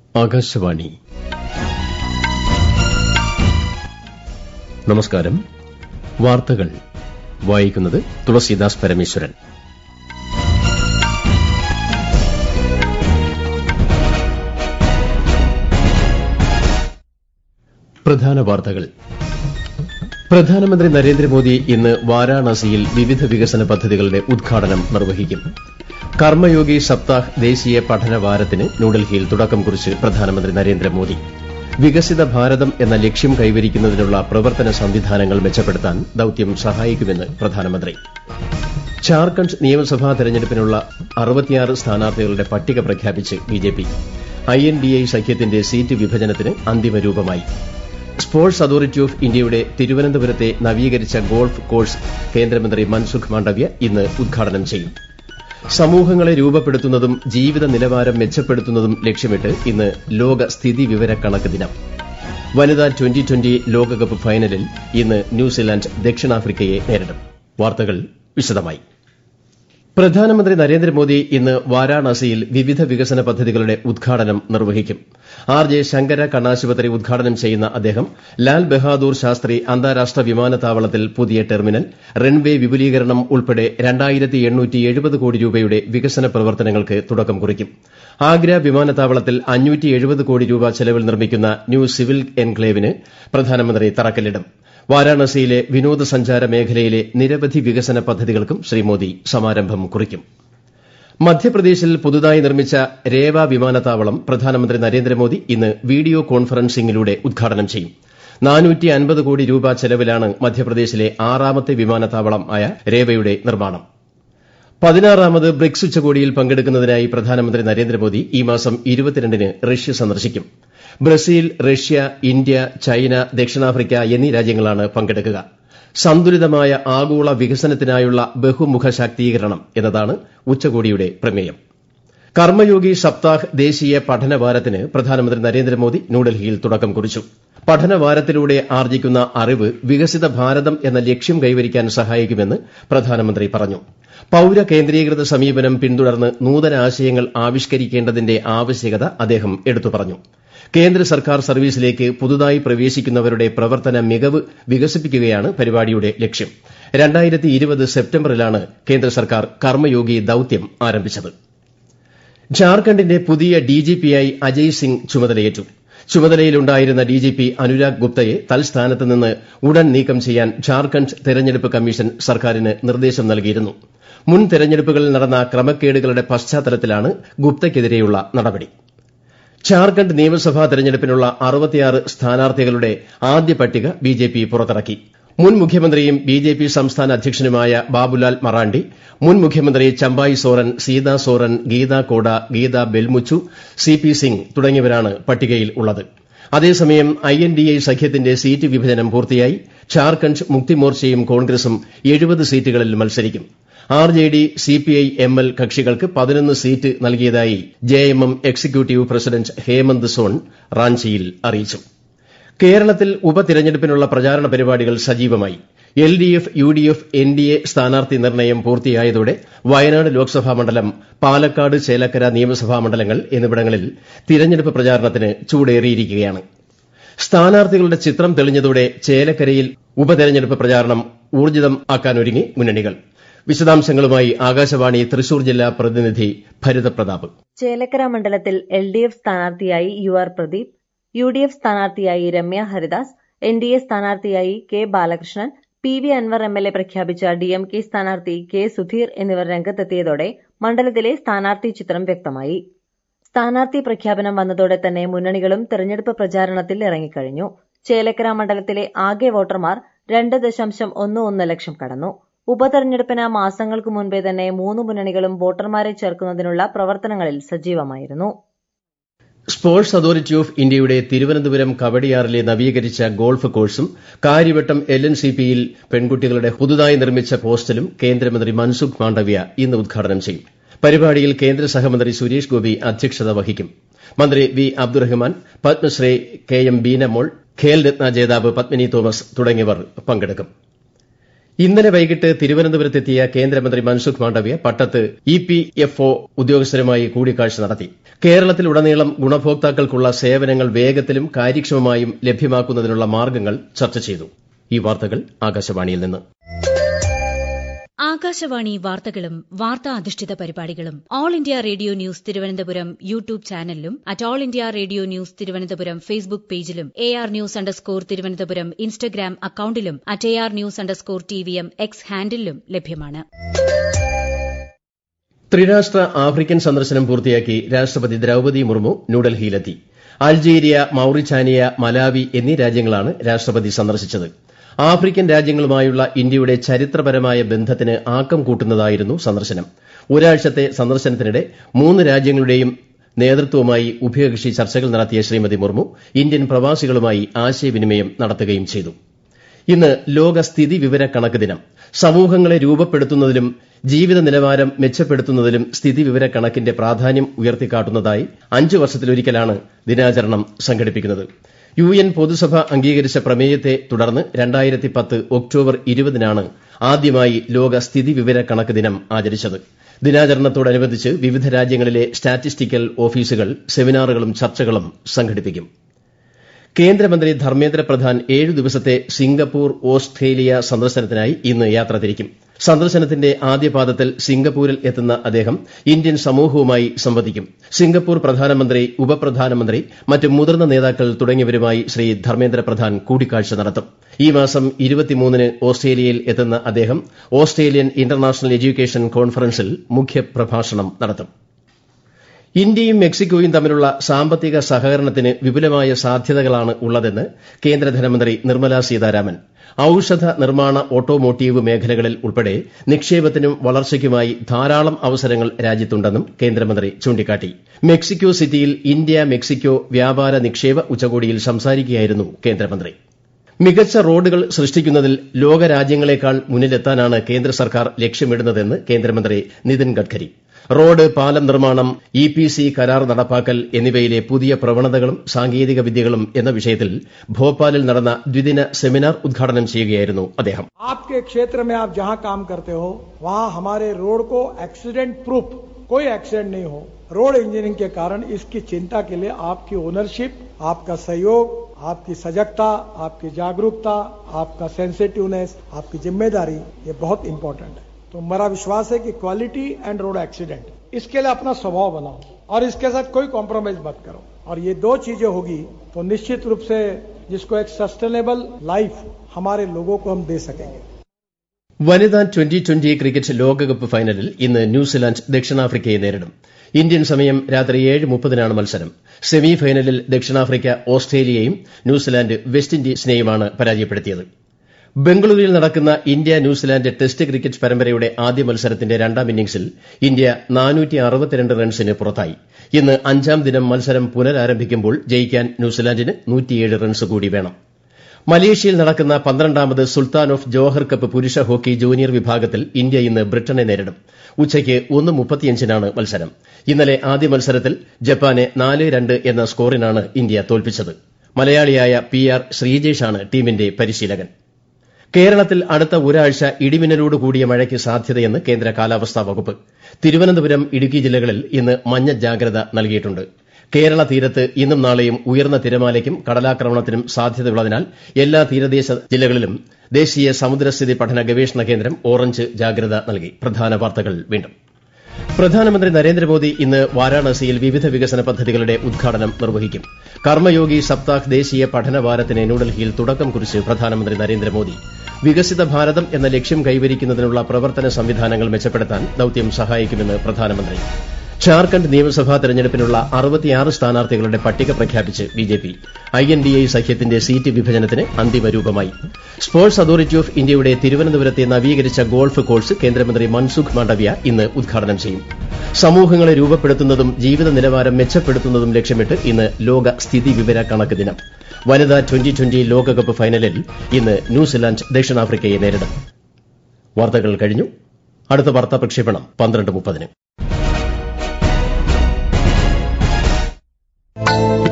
ആകാശവാണി നമസ്കാരം വാർത്തകൾ വായിക്കുന്നത് തുളസീദാസ് പരമേശ്വരൻ പ്രധാന വാർത്തകൾ പ്രധാനമന്ത്രി നരേന്ദ്രമോദി ഇന്ന് വാരാണസിയിൽ വിവിധ വികസന പദ്ധതികളുടെ ഉദ്ഘാടനം നിർവഹിക്കും കർമ്മയോഗി സപ്താഹ് ദേശീയ പഠന വാരത്തിന് ന്യൂഡൽഹിയിൽ തുടക്കം കുറിച്ച് പ്രധാനമന്ത്രി നരേന്ദ്രമോദി വികസിത ഭാരതം എന്ന ലക്ഷ്യം കൈവരിക്കുന്നതിനുള്ള പ്രവർത്തന സംവിധാനങ്ങൾ മെച്ചപ്പെടുത്താൻ ദൌത്യം സഹായിക്കുമെന്ന് പ്രധാനമന്ത്രി ഝാർഖണ്ഡ് നിയമസഭാ തെരഞ്ഞെടുപ്പിനുള്ള അറുപത്തിയാറ് സ്ഥാനാർത്ഥികളുടെ പട്ടിക പ്രഖ്യാപിച്ച് BJP I N D I സഖ്യത്തിന്റെ സീറ്റ് വിഭജനത്തിന് അന്തിമ രൂപമായി സ്പോർട്സ് അതോറിറ്റി ഓഫ് ഇന്ത്യയുടെ തിരുവനന്തപുരത്തെ നവീകരിച്ച ഗോൾഫ് കോഴ്സ് കേന്ദ്രമന്ത്രി മൻസുഖ് മാണ്ഡവ്യ ഇന്ന് ഉദ്ഘാടനം ചെയ്യും സമൂഹങ്ങളെ രൂപപ്പെടുത്തുന്നതും ജീവിത നിലവാരം മെച്ചപ്പെടുത്തുന്നതും ലക്ഷ്യമിട്ട് ഇന്ന് ലോക സ്ഥിതി വിവര കണക്ക് ദിനം വനിതാ ട്വന്റി ട്വന്റി ലോകകപ്പ് ഫൈനലിൽ ഇന്ന് ന്യൂസിലാന്റ് ദക്ഷിണാഫ്രിക്കയെ നേരിടും വാർത്തകൾ വിശദമായി പ്രധാനമന്ത്രി നരേന്ദ്രമോദി ഇന്ന് വാരാണസിയിൽ വിവിധ വികസന പദ്ധതികളുടെ ഉദ്ഘാടനം നിർവഹിക്കും ആർ ജെ ശങ്കര കണ്ണാശുപത്രി ഉദ്ഘാടനം ചെയ്യുന്ന അദ്ദേഹം ലാൽ ബഹാദൂർ ശാസ്ത്രി അന്താരാഷ്ട്ര വിമാനത്താവളത്തിൽ പുതിയ ടെർമിനൽ റൺവേ വിപുലീകരണം ഉൾപ്പെടെ കോടി രൂപയുടെ വികസന പ്രവർത്തനങ്ങൾക്ക് തുടക്കം കുറിക്കും ആഗ്ര വിമാനത്താവളത്തിൽ കോടി രൂപ ചെലവിൽ നിർമ്മിക്കുന്ന ന്യൂ സിവിൽ എൻക്ലേവിന് പ്രധാനമന്ത്രി തറക്കല്ലിടും വാരാണസിയിലെ വിനോദസഞ്ചാര മേഖലയിലെ നിരവധി വികസന പദ്ധതികൾക്കും ശ്രീ മോദി സമാരംഭം കുറിക്കും മധ്യപ്രദേശിൽ പുതുതായി നിർമ്മിച്ച രേവ വിമാനത്താവളം പ്രധാനമന്ത്രി നരേന്ദ്രമോദി ഇന്ന് വീഡിയോ കോൺഫറൻസിംഗിലൂടെ ഉദ്ഘാടനം ചെയ്യും കോടി രൂപ ചെലവിലാണ് മധ്യപ്രദേശിലെ ആറാമത്തെ വിമാനത്താവളമായ രേവയുടെ നിർമ്മാണം പതിനാറാമത് ബ്രിക്സ് ഉച്ചകോടിയിൽ പങ്കെടുക്കുന്നതിനായി പ്രധാനമന്ത്രി നരേന്ദ്രമോദി ഈ മാസം ഇരുപത്തിരണ്ടിന് റഷ്യ സന്ദർശിക്കും ബ്രസീൽ റഷ്യ ഇന്ത്യ ചൈന ദക്ഷിണാഫ്രിക്ക എന്നീ രാജ്യങ്ങളാണ് പങ്കെടുക്കുക സന്തുലിതമായ ആഗോള വികസനത്തിനായുള്ള ബഹുമുഖ ശാക്തീകരണം എന്നതാണ് ഉച്ചകോടിയുടെ പ്രമേയം കർമ്മയോഗി സപ്താഹ് ദേശീയ പഠനവാരത്തിന് പ്രധാനമന്ത്രി നരേന്ദ്രമോദി ന്യൂഡൽഹിയിൽ തുടക്കം കുറിച്ചു പഠനവാരത്തിലൂടെ ആർജിക്കുന്ന അറിവ് വികസിത ഭാരതം എന്ന ലക്ഷ്യം കൈവരിക്കാൻ സഹായിക്കുമെന്ന് പ്രധാനമന്ത്രി പറഞ്ഞു പൌര കേന്ദ്രീകൃത സമീപനം പിന്തുടർന്ന് നൂതന ആശയങ്ങൾ ആവിഷ്കരിക്കേണ്ടതിന്റെ ആവശ്യകത അദ്ദേഹം എടുത്തു പറഞ്ഞു കേന്ദ്ര സർക്കാർ സർവീസിലേക്ക് പുതുതായി പ്രവേശിക്കുന്നവരുടെ പ്രവർത്തന മികവ് വികസിപ്പിക്കുകയാണ് പരിപാടിയുടെ ലക്ഷ്യം സെപ്റ്റംബറിലാണ് കേന്ദ്ര സർക്കാർ കർമ്മയോഗി ദൌത്യം ആരംഭിച്ചത് ഝാർഖണ്ഡിന്റെ പുതിയ ഡിജിപിയായി അജയ് സിംഗ് ചുമതലയേറ്റു ചുമതലയിലുണ്ടായിരുന്ന ഡിജിപി അനുരാഗ് ഗുപ്തയെ തൽസ്ഥാനത്ത് നിന്ന് ഉടൻ നീക്കം ചെയ്യാൻ ഝാർഖണ്ഡ് തെരഞ്ഞെടുപ്പ് കമ്മീഷൻ സർക്കാരിന് നിർദ്ദേശം നൽകിയിരുന്നു മുൻ തെരഞ്ഞെടുപ്പുകളിൽ നടന്ന ക്രമക്കേടുകളുടെ പശ്ചാത്തലത്തിലാണ് ഗുപ്തയ്ക്കെതിരെയുള്ള നടപടി ഝാർഖണ്ഡ് നിയമസഭാ തെരഞ്ഞെടുപ്പിനുള്ള അറുപത്തിയാറ് സ്ഥാനാർത്ഥികളുടെ ആദ്യ പട്ടിക ബിജെപി പുറത്തിറക്കി മുൻ മുഖ്യമന്ത്രിയും ബിജെപി സംസ്ഥാന അധ്യക്ഷനുമായ ബാബുലാൽ മറാണ്ടി മുൻ മുഖ്യമന്ത്രി ചമ്പായി സോറൻ സീതാ സോറൻ ഗീത കോഡ ഗീത ബെൽമുച്ചു സി പി സിംഗ് തുടങ്ങിയവരാണ് പട്ടികയിൽ ഉള്ളത് അതേസമയം ഐ എൻ ഡി ഐ സഖ്യത്തിന്റെ സീറ്റ് വിഭജനം പൂർത്തിയായി ഝാർഖണ്ഡ് മുക്തിമോർച്ചയും കോൺഗ്രസും എഴുപത് സീറ്റുകളിൽ മത്സരിക്കും R J D C P I M L കക്ഷികൾക്ക് പതിനൊന്ന് സീറ്റ് നൽകിയതായി J M M executive president Hemant Soren റാഞ്ചിയിൽ അറിയിച്ചു കേരളത്തിൽ ഉപതിരഞ്ഞെടുപ്പിനുള്ള പ്രചാരണ പരിപാടികൾ സജീവമായി L D F U D F N D A സ്ഥാനാർത്ഥി നിർണ്ണയം പൂർത്തിയായതോടെ വയനാട് ലോക്സഭാ മണ്ഡലം പാലക്കാട് ചേലക്കര നിയമസഭാ മണ്ഡലങ്ങൾ എന്നിവിടങ്ങളിൽ തിരഞ്ഞെടുപ്പ് പ്രചാരണത്തിന് ചൂടേറിയിരിക്കുകയാണ് സ്ഥാനാർത്ഥികളുടെ ചിത്രം തെളിഞ്ഞതോടെ ചേലക്കരയിൽ ഉപതെരഞ്ഞെടുപ്പ് പ്രചാരണം ഊർജിതമാക്കാനൊരുങ്ങി മുന്നണികൾ വിശദാംശങ്ങളുമായി ആകാശവാണി തൃശൂർ ജില്ലാ പ്രതിനിധി ഭരിതപ്രതാപ് ചേലക്കര മണ്ഡലത്തിൽ എൽ ഡി എഫ് സ്ഥാനാർത്ഥിയായി U R Pradeep U D F സ്ഥാനാർത്ഥിയായി Ramya Haridas N D A സ്ഥാനാർത്ഥിയായി K Balakrishnan P V Anwar M L A പ്രഖ്യാപിച്ച ഡി എം കെ സ്ഥാനാർത്ഥി കെ സുധീർ എന്നിവർ രംഗത്തെത്തിയതോടെ മണ്ഡലത്തിലെ സ്ഥാനാർത്ഥി ചിത്രം വ്യക്തമായി സ്ഥാനാർത്ഥി പ്രഖ്യാപനം വന്നതോടെ തന്നെ മുന്നണികളും തെരഞ്ഞെടുപ്പ് പ്രചാരണത്തിൽ ഇറങ്ങിക്കഴിഞ്ഞു ചേലക്കര മണ്ഡലത്തിലെ ആകെ വോട്ടർമാർ രണ്ട് ദശാംശം ഒന്ന് ഒന്ന് ലക്ഷം കടന്നു ഉപതെരഞ്ഞെടുപ്പിന് മാസങ്ങൾക്ക് മുൻപേ തന്നെ മൂന്ന് മുന്നണികളും വോട്ടർമാരെ ചേർക്കുന്നതിനുള്ള പ്രവർത്തനങ്ങളിൽ സജീവമായിരുന്നു സ്പോർട്സ് അതോറിറ്റി ഓഫ് ഇന്ത്യയുടെ തിരുവനന്തപുരം കവടിയാറിലെ നവീകരിച്ച ഗോൾഫ് കോഴ്സും കാര്യവട്ടം എൽ എൻ സി പിയിൽ പെൺകുട്ടികളുടെ പുതുതായി നിർമ്മിച്ച ഹോസ്റ്റലും കേന്ദ്രമന്ത്രി മൻസുഖ് മാണ്ഡവ്യ ഇന്ന് ഉദ്ഘാടനം ചെയ്യും പരിപാടിയിൽ കേന്ദ്ര സഹമന്ത്രി സുരേഷ് ഗോപി അധ്യക്ഷത വഹിക്കും മന്ത്രി V Abdurahman Padmashri K M Beenamol Khel Ratna ജേതാവ് പത്മിനി തോമസ് തുടങ്ങിയവർ പങ്കെടുക്കും ഇന്നലെ വൈകിട്ട് തിരുവനന്തപുരത്തെത്തിയ കേന്ദ്രമന്ത്രി മൻസുഖ് മാണ്ഡവ്യ പട്ടത്ത് ഇ പി എഫ് ഒ ഉദ്യോഗസ്ഥരുമായി കൂടിക്കാഴ്ച നടത്തി കേരളത്തിലുടനീളം ഗുണഭോക്താക്കൾക്കുള്ള സേവനങ്ങൾ വേഗത്തിലും കാര്യക്ഷമമായും ലഭ്യമാക്കുന്നതിനുള്ള മാർഗ്ഗങ്ങൾ ചർച്ച ചെയ്തു ഈ വാർത്തകൾ ആകാശവാണിയിൽ നിന്ന് ആകാശവാണി വാർത്തകളും വാർത്താ അധിഷ്ഠിത പരിപാടികളും all India radio news Thiruvananthapuram YouTube ചാനലിലും at all India radio news Thiruvananthapuram Facebook പേജിലും A R news underscore Thiruvananthapuram Instagram അക്കൌണ്ടിലും at A R news underscore T V M X ഹാൻഡിലും ലഭ്യമാണ് ത്രിരാഷ്ട്ര ആഫ്രിക്കൻ സന്ദർശനം പൂർത്തിയാക്കി രാഷ്ട്രപതി ദ്രൌപതി മുർമു ന്യൂഡൽഹിയിലെത്തി അൾജീരിയ മൌറിറ്റാനിയ മലാവി എന്നീ രാജ്യങ്ങളാണ് രാഷ്ട്രപതി സന്ദർശിച്ചത് ആഫ്രിക്കൻ രാജ്യങ്ങളുമായുള്ള ഇന്ത്യയുടെ ചരിത്രപരമായ ബന്ധത്തിന് ആക്കം കൂട്ടുന്നതായിരുന്നു സന്ദർശനം ഒരാഴ്ചത്തെ സന്ദർശനത്തിനിടെ മൂന്ന് രാജ്യങ്ങളുടെയും നേതൃത്വവുമായി ഉഭയകക്ഷി ചർച്ചകൾ നടത്തിയ ശ്രീമതി മുർമു ഇന്ത്യൻ പ്രവാസികളുമായി ആശയവിനിമയം നടത്തുകയും ചെയ്തു ഇന്ന് ലോക സ്ഥിതി വിവര കണക്ക് ദിനം സമൂഹങ്ങളെ രൂപപ്പെടുത്തുന്നതിലും ജീവിത നിലവാരം മെച്ചപ്പെടുത്തുന്നതിലും സ്ഥിതി വിവര കണക്കിന്റെ പ്രാധാന്യം ഉയർത്തിക്കാട്ടുന്നതായി അഞ്ച് വർഷത്തിലൊരിക്കലാണ് ദിനാചരണം സംഘടിപ്പിക്കുന്നത് യു എൻ പൊതുസഭ അംഗീകരിച്ച പ്രമേയത്തെ തുടർന്ന് രണ്ടായിരത്തി പത്ത് ഒക്ടോബർ ഇരുപതിനാണ് ആദ്യമായി ലോക സ്ഥിതി വിവര കണക്ക് ദിനം ആചരിച്ചത് ദിനാചരണത്തോടനുബന്ധിച്ച് വിവിധ രാജ്യങ്ങളിലെ സ്റ്റാറ്റിസ്റ്റിക്കൽ ഓഫീസുകൾ സെമിനാറുകളും ചർച്ചകളും സംഘടിപ്പിക്കും കേന്ദ്രമന്ത്രി ധർമ്മേന്ദ്ര പ്രധാൻ ഏഴു ദിവസത്തെ സിംഗപ്പൂർ ഓസ്ട്രേലിയ സന്ദർശനത്തിനായി ഇന്ന് യാത്ര തിരിക്കും സന്ദർശനത്തിന്റെ ആദ്യപാദത്തിൽ സിംഗപ്പൂരിൽ എത്തുന്ന അദ്ദേഹം ഇന്ത്യൻ സമൂഹവുമായി സംവദിക്കും സിംഗപ്പൂർ പ്രധാനമന്ത്രി ഉപപ്രധാനമന്ത്രി മറ്റ് മുതിർന്ന നേതാക്കൾ തുടങ്ങിയവരുമായി ശ്രീ ധർമ്മേന്ദ്ര പ്രധാൻ കൂടിക്കാഴ്ച നടത്തും ഈ മാസം ന് ഓസ്ട്രേലിയയിൽ എത്തുന്ന അദ്ദേഹം ഓസ്ട്രേലിയൻ ഇന്റർനാഷണൽ എഡ്യൂക്കേഷൻ കോൺഫറൻസിൽ മുഖ്യപ്രഭാഷണം നടത്തും ഇന്ത്യയും മെക്സിക്കോയും തമ്മിലുള്ള സാമ്പത്തിക സഹകരണത്തിന് വിപുലമായ സാധ്യതകളാണ് ഉള്ളതെന്ന് കേന്ദ്ര ധനമന്ത്രി നിർമ്മല സീതാരാമൻ ഔഷധ നിർമ്മാണ ഓട്ടോമോട്ടീവ് മേഖലകളിൽ ഉൾപ്പെടെ നിക്ഷേപത്തിനും വളർച്ചയ്ക്കുമായി ധാരാളം അവസരങ്ങൾ രാജ്യത്തുണ്ടെന്നും കേന്ദ്രമന്ത്രി ചൂണ്ടിക്കാട്ടി മെക്സിക്കോ സിറ്റിയിൽ ഇന്ത്യ മെക്സിക്കോ വ്യാപാര നിക്ഷേപ ഉച്ചകോടിയിൽ സംസാരിക്കുകയായിരുന്നു കേന്ദ്രമന്ത്രി മികച്ച റോഡുകൾ സൃഷ്ടിക്കുന്നതിൽ ലോകരാജ്യങ്ങളെക്കാൾ മുന്നിലെത്താനാണ് കേന്ദ്ര സർക്കാർ ലക്ഷ്യമിടുന്നതെന്ന് കേന്ദ്രമന്ത്രി നിതിൻ ഗഡ്കരി റോഡ് പാലം നിർമ്മാണം ഇ പി സി കരാർ നടപ്പാക്കൽ എന്നിവയിലെ പുതിയ പ്രവണതകളും സാങ്കേതിക വിദ്യകളും എന്ന വിഷയത്തിൽ ഭോപ്പാലിൽ നടന്ന ദ്വിദിന സെമിനാർ ഉദ്ഘാടനം ചെയ്യുകയായിരുന്നു അദ്ദേഹം आपके क्षेत्र में आप जहां काम करते हो वहां हमारे रोड को एक्सीडेंट प्रूफ कोई एक्सीडेंट नहीं हो रोड इंजीनियरिंग के कारण इसकी चिंता के लिए आपकी ओनरशिप आपका सहयोग आपकी सजगता आपकी जागरूकता आपका सेंसिटिवनेस आपकी जिम्मेदारी ये बहुत इंपॉर्टेंट है तो मेरा विश्वास है कि क्वालिटी एंड रोड एक्सीडेंट इसके लिए अपना स्वभाव बनाओ और इसके साथ कोई कॉम्प्रोमाइज मत करो और ये दो चीजें होगी तो निश्चित रूप से जिसको एक सस्टेनेबल लाइफ हमारे लोगों को हम दे सकेंगे വനിതാ ട്വന്റി ട്വന്റി ക്രിക്കറ്റ് ലോകകപ്പ് ഫൈനലിൽ ഇന്ന് ന്യൂസിലാന്റ് ദക്ഷിണാഫ്രിക്കയെ നേരിടും ഇന്ത്യൻ സമയം രാത്രി ഏഴ് മുപ്പതിനാണ് മത്സരം സെമി ഫൈനലിൽ ദക്ഷിണാഫ്രിക്ക ഓസ്ട്രേലിയയും ന്യൂസിലാന്റ് വെസ്റ്റ് ഇൻഡീസിനെയുമാണ് പരാജയപ്പെടുത്തിയത് ബംഗളൂരുവിൽ നടക്കുന്ന ഇന്ത്യ ന്യൂസിലാന്റ് ടെസ്റ്റ് ക്രിക്കറ്റ് പരമ്പരയുടെ ആദ്യ മത്സരത്തിന്റെ രണ്ടാം ഇന്നിംഗ്സിൽ ഇന്ത്യ റൺസിന് പുറത്തായി ഇന്ന് അഞ്ചാം ദിനം മത്സരം പുനരാരംഭിക്കുമ്പോൾ ജയിക്കാൻ ന്യൂസിലാന്റിന് റൺസ് കൂടി വേണം മലേഷ്യയിൽ നടക്കുന്ന പന്ത്രണ്ടാമത് സുൽത്താൻ ഓഫ് ജോഹർ കപ്പ് പുരുഷ ഹോക്കി ജൂനിയർ വിഭാഗത്തിൽ ഇന്ത്യ ഇന്ന് ബ്രിട്ടനെ നേരിടും ഉച്ചയ്ക്ക് ഒന്ന് മുപ്പത്തിയഞ്ചിനാണ് മത്സരം ഇന്നലെ ആദ്യ മത്സരത്തിൽ ജപ്പാനെ നാല് രണ്ട് എന്ന സ്കോറിനാണ് ഇന്ത്യ തോൽപ്പിച്ചത് മലയാളിയായ പി ആർ ശ്രീജേഷാണ് ടീമിന്റെ പരിശീലകൻ കേരളത്തിൽ അടുത്ത ഒരാഴ്ച ഇടിമിന്നലോട് കൂടിയ മഴയ്ക്ക് സാധ്യതയെന്ന് കേന്ദ്ര കാലാവസ്ഥാ വകുപ്പ് തിരുവനന്തപുരം ഇടുക്കി ജില്ലകളിൽ ഇന്ന് മഞ്ഞ ജാഗ്രത നൽകിയിട്ടുണ്ട് കേരള തീരത്ത് ഇന്നും നാളെയും ഉയർന്ന തിരമാലയ്ക്കും കടലാക്രമണത്തിനും സാധ്യതയുള്ളതിനാൽ എല്ലാ തീരദേശ ജില്ലകളിലും ദേശീയ സമുദ്രസ്ഥിതി പഠന ഗവേഷണ കേന്ദ്രം ഓറഞ്ച് ജാഗ്രത നൽകി പ്രധാന വാർത്തകൾ വീണ്ടും പ്രധാനമന്ത്രി നരേന്ദ്രമോദി ഇന്ന് വാരാണസിയിൽ വിവിധ വികസന പദ്ധതികളുടെ ഉദ്ഘാടനം നിർവഹിക്കും കർമ്മയോഗി സപ്താഹ് ദേശീയ പഠനവാരത്തിന് ന്യൂഡൽഹിയിൽ തുടക്കം കുറിച്ച് പ്രധാനമന്ത്രി നരേന്ദ്രമോദി വികസിത ഭാരതം എന്ന ലക്ഷ്യം കൈവരിക്കുന്നതിനുള്ള പ്രവർത്തന സംവിധാനങ്ങൾ മെച്ചപ്പെടുത്താൻ ദൌത്യം സഹായിക്കുമെന്ന് പ്രധാനമന്ത്രി ഝാർഖണ്ഡ് നിയമസഭാ തെരഞ്ഞെടുപ്പിനുള്ള അറുപത്തിയാറ് സ്ഥാനാർത്ഥികളുടെ പട്ടിക പ്രഖ്യാപിച്ച് BJP I N D A സഖ്യത്തിന്റെ സീറ്റ് വിഭജനത്തിന് അന്തിമ രൂപമായി സ്പോർട്സ് അതോറിറ്റി ഓഫ് ഇന്ത്യയുടെ തിരുവനന്തപുരത്തെ നവീകരിച്ച ഗോൾഫ് കോഴ്സ് കേന്ദ്രമന്ത്രി മൻസുഖ് മാണ്ഡവ്യ ഇന്ന് ഉദ്ഘാടനം ചെയ്യും സമൂഹങ്ങളെ രൂപപ്പെടുത്തുന്നതും ജീവിത നിലവാരം മെച്ചപ്പെടുത്തുന്നതും ലക്ഷ്യമിട്ട് ഇന്ന് ലോക സ്ഥിതി വിവര കണക്ക് ദിനം വനിതാ ട്വന്റി ട്വന്റി ലോകകപ്പ് ഫൈനലിൽ ഇന്ന് ന്യൂസിലാന്റ് ദക്ഷിണാഫ്രിക്കയെ നേരിടും വാർത്തകൾ കഴിഞ്ഞു അടുത്ത വാർത്താ പ്രക്ഷേപണം പന്ത്രണ്ട് മുപ്പതിന്